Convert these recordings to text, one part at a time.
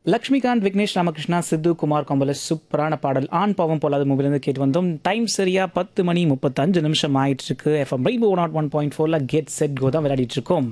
லக்ஷ்மிகாந்த் விக்னேஷ் ராமகிருஷ்ணா சித்து குமார் கொம்பல சூப்பரான பாடல் ஆண் பாவம் போலாத மூவிலேருந்து கேட்டு வந்தோம் டைம் சரியா பத்து மணி முப்பத்தஞ்சு நிமிஷம் ஆயிட்டு இருக்கு FM Rainbow nought one point ஃபோர்ல கெட் செட் கோ தான் விளையாடிட்டு இருக்கோம்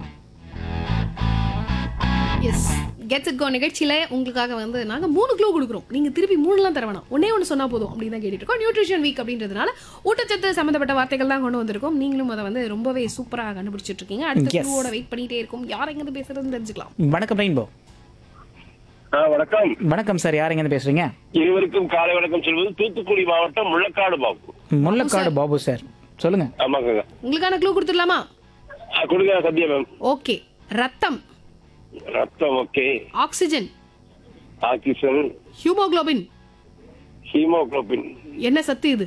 எஸ் கெட்ஸ் இட் கோ நிகழ்ச்சியில உங்களுக்காக வந்து நாங்க மூணு க்ளூ கொடுக்குறோம் நீங்க திருப்பி மூணுலாம் தர வேணாம் ஒன்னே ஒன்று சொன்னா போதும் அப்படின்னு தான் கேட்டுட்டு இருக்கோம் நியூட்ரிஷன் வீக் அப்படின்றதுனால ஊட்டச்சத்து சம்மந்தப்பட்ட வார்த்தைகள் தான் கொண்டு வந்திருக்கோம் நீங்களும் அதை வந்து ரொம்பவே சூப்பராக கண்டுபிடிச்சிட்டு இருக்கீங்க அடுத்த Yes. க்ளூவோட வெயிட் பண்ணிட்டே இருக்கும் யார் எங்க பேசுறதுன்னு தெரிஞ்சுக்கலாம் வணக்கம் ரெயின்போ ஆ, வணக்கம் வணக்கம் சார் யார் எங்க பேசுறீங்க இருவருக்கும் காலை வணக்கம் சொல்வது தூத்துக்குடி மாவட்டம் முள்ளக்காடு பாபு முள்ளக்காடு பாபு சார் சொல்லுங்க ஆமாங்க உங்களுக்கான க்ளூ கொடுத்துடலாமா ஆ, கொடுங்க சத்யா மேம் ஓகே ரத்தம் ரத்தம் okay oxygen oxygen haemoglobin haemoglobin என்ன சத்து இது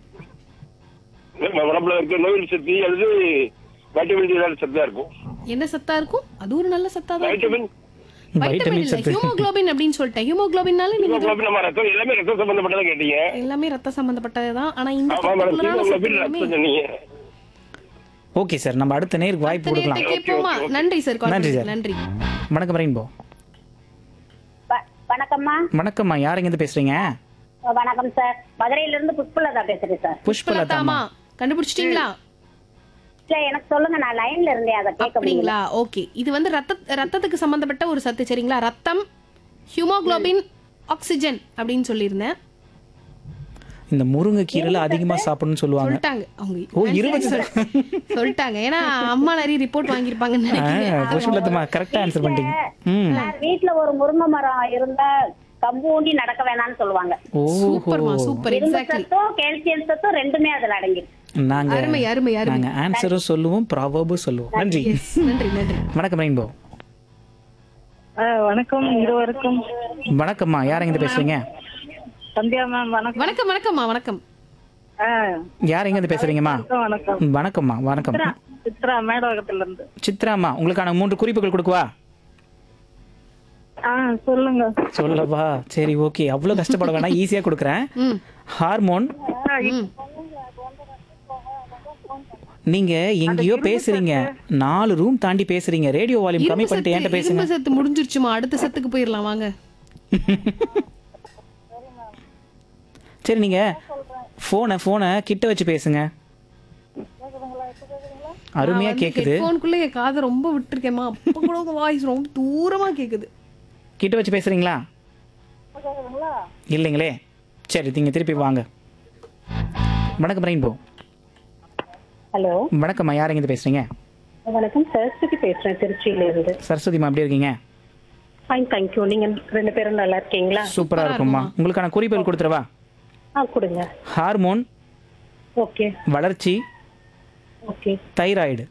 உடம்புல இருக்க நோய் சக்தி அல்லது வைட்டமின் டி ஏதாவது சத்தா இருக்கும் என்ன சத்தா இருக்கும் அது ஒரு நல்ல சத்தா தான் இருக்கும். வைட்டமின் வைட்டமின் வைட்டமின் இல்ல சத்து ஹியூமோகுளோபின் அப்படின்னு சொல்லிட்டேன் ஹியூமோகுளோபின்னால நீங்க ஹீமோகுளோபின் நம்ம ரத்தம் எல்லாமே ரத்தம் சம்பந்தப்பட்டதா கேட்டீங்க எல்லாமே ரத்த சம்பந்தப்பட்டதுதான் ஆனா இந்த ஆமா மேடம் particular-ஆன சத்து ஹீமோகுளோபின் எல்லாமே ரத்தம் சொன்னீங்க ஓகே சார் நம்ம அடுத்த நேருக்கு வாய்ப்பு அடுத்த கொடுக்கலாம் நேரத்தை கேட்போமா நன்றி சார் கால் நன்றி பண்ணதுக்கு. சார். நன்றி வணக்கம் ரெயின்போ வ- வணக்கம்மா வணக்கம்மா யார் எங்க பேசுறீங்க வணக்கம் சார் மதுரையில இருந்து புஷ்பலதா பேசுறேன் சார் புஷ்பலதாமா புஷ்பலதாமா கண்டுபிடிச்சிட்டீங்களா இல்ல எனக்கு சொல்லுங்க நான் லைன்ல இருந்தேன் அதை கேட்க முடியல அப்படிங்களா ஓகே இது வந்து ரத்த ரத்தத்துக்கு சம்பந்தப்பட்ட ஒரு சத்து சரிங்களா ரத்தம் ஹியூமோகுளோபின் ஆக்சிஜன் அப்படின்னு சொல்லியிருந்தேன் இந்த முருங்கை கீரைல அதிகமா சாப்பிடணும்னு சொல்லுவாங்க சொல்லிட்டாங்க அவங்க ஓ இருபது சார் சொல்லிட்டாங்க ஏன்னா அம்மா நிறைய ரிப்போர்ட் வாங்கியிருப்பாங்கன்னு நினைக்கிறேன் புஷ்பலதமா கரெக்டா ஆன்சர் பண்ணிட்டீங்க ம் சார் வீட்ல ஒரு முருங்கை மரம் இருந்தா கம்பு ஊண்டி நடக்க வேணாம்னு சொல்லுவாங்க ஓஹோ சூப்பர்மா சூப்பர் இரும்பு எக்ஸாக்ட்லி சத்தும் கால்சியம் சத்தும் ரெண்டுமே அதுல அடங்கிருக்கு நாங்க அருமை அருமை அருமை நாங்க ஆன்சரும் சொல்லுவோம் ப்ராபபும் சொல்லுவோம் நன்றி Yes, நன்றி நன்றி வணக்கம் ரெயின்போ வணக்கம் இருவருக்கும் வணக்கம்மா யார் எங்க பேசுறீங்க சந்தியா மேம் வணக்கம் வணக்கம் வணக்கம்மா வணக்கம் ஆ, யார் எங்க பேசுறீங்கம்மா வணக்கம் வணக்கம்மா வணக்கம் சித்ரா சித்ரா மேடவகத்துல இருந்து சித்ராம்மா உங்களுக்கான மூன்று குறிப்புகள் கொடுக்கவா ஆ சொல்லுங்க சொல்லவா சரி ஓகே அவ்வளவு கஷ்டப்பட வேணாம் ஈஸியா கொடுக்குறேன் ம் ஹார்மோன் ம் நீங்க எங்கேயோ பேசுறீங்க நாலு ரூம் தாண்டி பேசுறீங்க ரேடியோ வால்யூம் கம்மி இரும்பு பண்ணிட்டு சத்து என்கிட்ட பேசுங்க இரும்பு சத்து முடிஞ்சிருச்சுமா அடுத்த சத்துக்கு போயிடலாம் வாங்க சரி நீங்க போனை போனை கிட்ட வச்சு பேசுங்க அருமையா கேக்குது ஹெட்ஃபோனுக்குள்ள என் காதை ரொம்ப விட்டுருக்கேம்மா அப்ப கூட உங்க வாய்ஸ் ரொம்ப தூரமா கேக்குது கிட்ட வச்சு பேசுறீங்களா இல்லைங்களே சரி நீங்க திருப்பி வாங்க வணக்கம் ரெயின்போ ஹலோ வணக்கம்மா யார் எங்க பேசுறீங்க வணக்கம் சரஸ்வதி பேசுறேன் திருச்சியில இருந்து சரஸ்வதிமா எப்படி இருக்கீங்க ஃபைன் தேங்க்யூ நீங்க ரெண்டு பேரும் நல்லா இருக்கீங்களா சூப்பரா இருக்கும்மா உங்களுக்கான குறிப்புகள் கொடுத்துருவா ஆ கொடுங்க ஹார்மோன் ஓகே வளர்ச்சி ஓகே தைராய்டு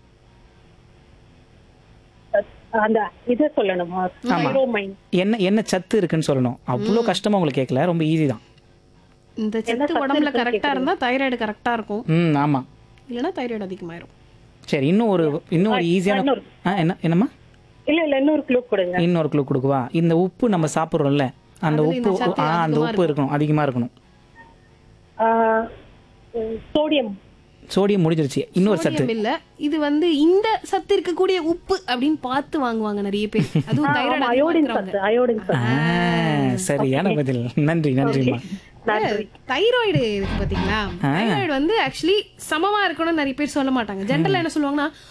அந்த இதை சொல்லணுமா ஆமா. தைரோமைன் என்ன என்ன சத்து இருக்குன்னு சொல்லணும் அவ்வளோ கஷ்டமா உங்களுக்கு கேட்கல ரொம்ப ஈஸி தான் இந்த சத்து உடம்புல கரெக்டா இருந்தா தைராய்டு கரெக்டா இருக்கும் ம் ஆமா இல்லைன்னா தைராய்டு அதிகமாயிரும் சரி இன்னும் ஒரு இன்னும் ஒரு ஈஸியான இன்னொரு. ஆ என்ன என்னம்மா இல்ல இல்ல இன்னொரு க்ளூ கொடுங்க இன்னொரு குழு கொடுக்குவா இந்த உப்பு நம்ம சாப்பிட்றோம்ல அந்த அதுல உப்பு இந்த சத்து ஆ அந்த அதிகமா உப்பு இருக்கணும் அதிகமா இருக்கணும் சோடியம் சோடியம் முடிஞ்சிருச்சு இன்னொரு சத்து சோடியம் இல்ல இது வந்து இந்த சத்து இருக்கக்கூடிய உப்பு அப்படின்னு பார்த்து வாங்குவாங்க நிறைய பேர் அதுவும் தைராய்டு அயோடின் அதிகமா சத்து அயோடின் சத்து ஆ, சரியான பதில் நன்றி நன்றிம்மா தைராய்டு இருக்கு பாத்தீங்களா தைராய்டு வந்து ஆக்சுவலி சமமா இருக்கணும்னு நிறைய பேர் சொல்ல மாட்டாங்க ஜென்ரலா என்ன சொல்லுவாங்கன்னா